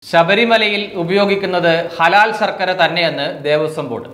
ശബരിമലയിൽ ഉപയോഗിക്കുന്നത് ഹലാൽ ശർക്കര തന്നെയെന്ന് ദേവസ്വം ബോർഡ്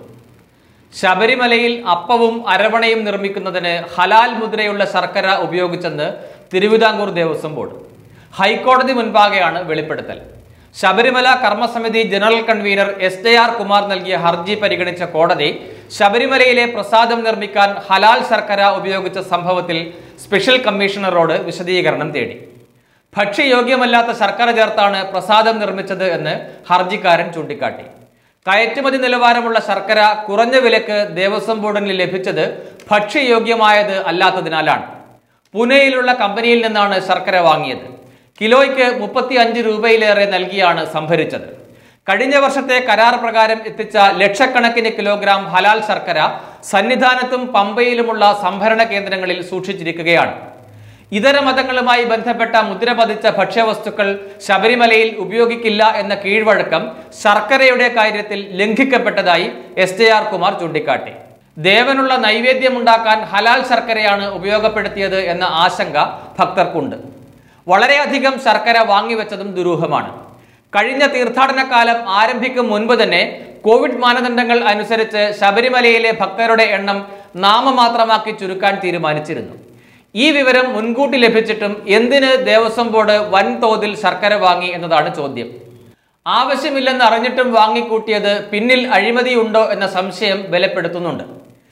ശബരിമലയിൽ അപ്പവും അരവണയും നിർമ്മിക്കുന്നതിന് ഹലാൽ മുദ്രയുള്ള ശർക്കര ഉപയോഗിച്ചെന്ന് തിരുവിതാംകൂർ ദേവസ്വം ബോർഡ് ഹൈക്കോടതി മുൻപാകെയാണ് വെളിപ്പെടുത്തൽ ശബരിമല കർമ്മസമിതി general convener S J R Kumar നൽകിയ ഹർജി പരിഗണിച്ച കോടതി ശബരിമലയിലെ പ്രസാദം നിർമ്മിക്കാൻ ഹലാൽ ശർക്കര ഉപയോഗിച്ച സംഭവത്തിൽ സ്പെഷ്യൽ കമ്മീഷണറോട് വിശദീകരണം തേടി ഭക്ഷ്യയോഗ്യമല്ലാത്ത ശർക്കര ചേർത്താണ് പ്രസാദം നിർമ്മിച്ചത് എന്ന് ഹർജിക്കാരൻ ചൂണ്ടിക്കാട്ടി കയറ്റുമതി നിലവാരമുള്ള ശർക്കര കുറഞ്ഞ വിലക്ക് ദേവസ്വം ബോർഡിന് ലഭിച്ചത് ഭക്ഷ്യയോഗ്യമായത് അല്ലാത്തതിനാലാണ് പുനെയിലുള്ള കമ്പനിയിൽ നിന്നാണ് ശർക്കര വാങ്ങിയത് കിലോയ്ക്ക് മുപ്പത്തി അഞ്ച് രൂപയിലേറെ നൽകിയാണ് സംഭരിച്ചത് കഴിഞ്ഞ വർഷത്തെ കരാർ പ്രകാരം എത്തിച്ച ലക്ഷക്കണക്കിന് കിലോഗ്രാം ഹലാൽ ശർക്കര സന്നിധാനത്തും പമ്പയിലുമുള്ള സംഭരണ കേന്ദ്രങ്ങളിൽ സൂക്ഷിച്ചിരിക്കുകയാണ് ഇതര മതങ്ങളുമായി ബന്ധപ്പെട്ട മുദ്ര പതിച്ച ഭക്ഷ്യവസ്തുക്കൾ ശബരിമലയിൽ ഉപയോഗിക്കില്ല എന്ന കീഴ്വഴക്കം ശർക്കരയുടെ കാര്യത്തിൽ ലംഘിക്കപ്പെട്ടതായി എസ് ജെ ആർ കുമാർ ചൂണ്ടിക്കാട്ടി ദേവനുള്ള നൈവേദ്യമുണ്ടാക്കാൻ ഹലാൽ ശർക്കരയാണ് ഉപയോഗപ്പെടുത്തിയത് എന്ന ആശങ്ക ഭക്തർക്കുണ്ട് വളരെയധികം ശർക്കര വാങ്ങിവെച്ചതും ദുരൂഹമാണ് കഴിഞ്ഞ തീർത്ഥാടന കാലം ആരംഭിക്കും മുൻപ് തന്നെ കോവിഡ് മാനദണ്ഡങ്ങൾ അനുസരിച്ച് ശബരിമലയിലെ ഭക്തരുടെ എണ്ണം നാമമാത്രമാക്കി ചുരുക്കാൻ തീരുമാനിച്ചിരുന്നു ഈ വിവരം മുൻകൂട്ടി ലഭിച്ചിട്ടും എന്തിന് ദേവസ്വം ബോർഡ് വൻതോതിൽ ശർക്കര വാങ്ങി എന്നതാണ് ചോദ്യം ആവശ്യമില്ലെന്ന് അറിഞ്ഞിട്ടും വാങ്ങിക്കൂട്ടിയത് പിന്നിൽ അഴിമതിയുണ്ടോ എന്ന സംശയം ബലപ്പെടുത്തുന്നുണ്ട്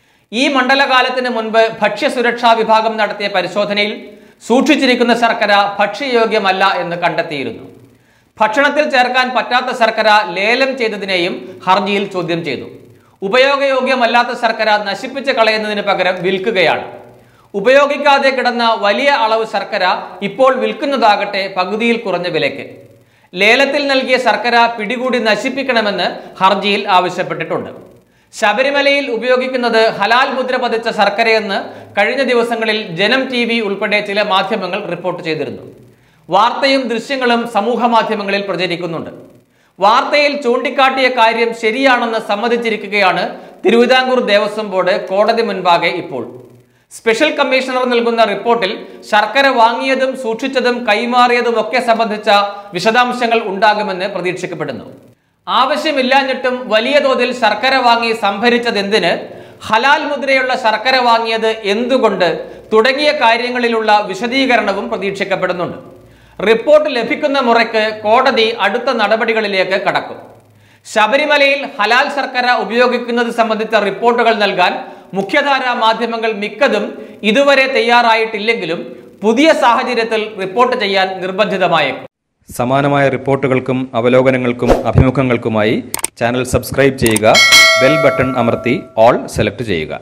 ഈ മണ്ഡലകാലത്തിന് മുൻപ് ഭക്ഷ്യസുരക്ഷാ വിഭാഗം നടത്തിയ പരിശോധനയിൽ സൂക്ഷിച്ചിരിക്കുന്ന ശർക്കര ഭക്ഷ്യയോഗ്യമല്ല എന്ന് കണ്ടെത്തിയിരുന്നു ഭക്ഷണത്തിൽ ചേർക്കാൻ പറ്റാത്ത ശർക്കര ലേലം ചെയ്തതിനെയും ഹർജിയിൽ ചോദ്യം ചെയ്തു ഉപയോഗയോഗ്യമല്ലാത്ത ശർക്കര നശിപ്പിച്ച് കളയുന്നതിന് പകരം വിൽക്കുകയാണ് ഉപയോഗിക്കാതെ കിടന്ന വലിയ അളവ് ശർക്കര ഇപ്പോൾ വിൽക്കുന്നതാകട്ടെ പകുതിയിൽ കുറഞ്ഞ വിലയ്ക്ക് ലേലത്തിൽ നൽകിയ ശർക്കര പിടികൂടി നശിപ്പിക്കണമെന്ന് ഹർജിയിൽ ആവശ്യപ്പെട്ടിട്ടുണ്ട് ശബരിമലയിൽ ഉപയോഗിക്കുന്നത് ഹലാൽ മുദ്ര പതിച്ച ശർക്കരയെന്ന് കഴിഞ്ഞ ദിവസങ്ങളിൽ ജനം ടി വി ഉൾപ്പെടെ ചില മാധ്യമങ്ങൾ റിപ്പോർട്ട് ചെയ്തിരുന്നു വാർത്തയും ദൃശ്യങ്ങളും സമൂഹ മാധ്യമങ്ങളിൽ പ്രചരിക്കുന്നുണ്ട് വാർത്തയിൽ ചൂണ്ടിക്കാട്ടിയ കാര്യം ശരിയാണെന്ന് സമ്മതിച്ചിരിക്കുകയാണ് തിരുവിതാംകൂർ ദേവസ്വം ബോർഡ് കോടതി മുൻപാകെ ഇപ്പോൾ സ്പെഷ്യൽ കമ്മീഷണർ നൽകുന്ന റിപ്പോർട്ടിൽ ശർക്കര വാങ്ങിയതും സൂക്ഷിച്ചതും കൈമാറിയതും ഒക്കെ സംബന്ധിച്ച വിശദാംശങ്ങൾ ഉണ്ടാകുമെന്ന് പ്രതീക്ഷിക്കപ്പെടുന്നു ആവശ്യമില്ലാഞ്ഞിട്ടും വലിയ തോതിൽ ശർക്കര വാങ്ങി സംഭരിച്ചതെന്തിന് ഹലാൽ മുദ്രയുള്ള ശർക്കര വാങ്ങിയത് എന്തുകൊണ്ട് തുടങ്ങിയ കാര്യങ്ങളിലുള്ള വിശദീകരണവും പ്രതീക്ഷിക്കപ്പെടുന്നുണ്ട് റിപ്പോർട്ട് ലഭിക്കുന്ന മുറയ്ക്ക് കോടതി അടുത്ത നടപടികളിലേക്ക് കടക്കും ശബരിമലയിൽ ഹലാൽ ശർക്കര ഉപയോഗിക്കുന്നത് സംബന്ധിച്ച റിപ്പോർട്ടുകൾ നൽകാൻ മുഖ്യധാരാ മാധ്യമങ്ങൾ മിക്കതും ഇതുവരെ തയ്യാറായിട്ടില്ലെങ്കിലും പുതിയ സാഹചര്യത്തിൽ റിപ്പോർട്ട് ചെയ്യാൻ നിർബന്ധിതമായേക്കും സമാനമായ റിപ്പോർട്ടുകൾക്കും അവലോകനങ്ങൾക്കും അഭിമുഖങ്ങൾക്കുമായി ചാനൽ സബ്സ്ക്രൈബ് ചെയ്യുക ബെൽ ബട്ടൺ അമർത്തി ഓൾ സെലക്ട് ചെയ്യുക